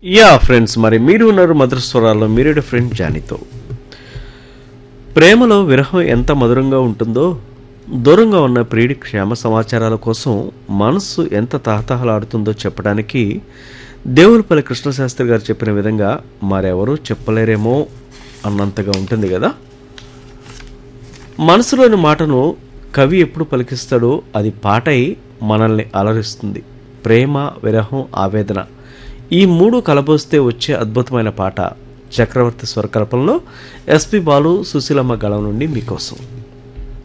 yeah friends మరి మీరు ఉన్నారు మధుర స్వరాల్లో మీరేడు ఫ్రెండ్ జానీతో ప్రేమలో విరహం ఎంత మధురంగా ఉంటుందో దూరంగా ఉన్న ప్రియుడి క్షేమ సమాచారాల కోసం మనస్సు ఎంత తహతహలాడుతుందో చెప్పడానికి దేవులపల్లి కృష్ణశాస్త్రి గారు చెప్పిన విధంగా మరెవరూ చెప్పలేరేమో అన్నంతగా ఉంటుంది కదా మనసులోని మాటను కవి ఎప్పుడు పలికిస్తాడో అది పాటై మనల్ని అలరిస్తుంది ప్రేమ విరహం ఆవేదన ఈ మూడు కలబోస్తే వచ్చే అద్భుతమైన పాట చక్రవర్తి స్వరకల్పంలో ఎస్పి బాలు సుశీలమ్మ గళం నుండి మీకోసం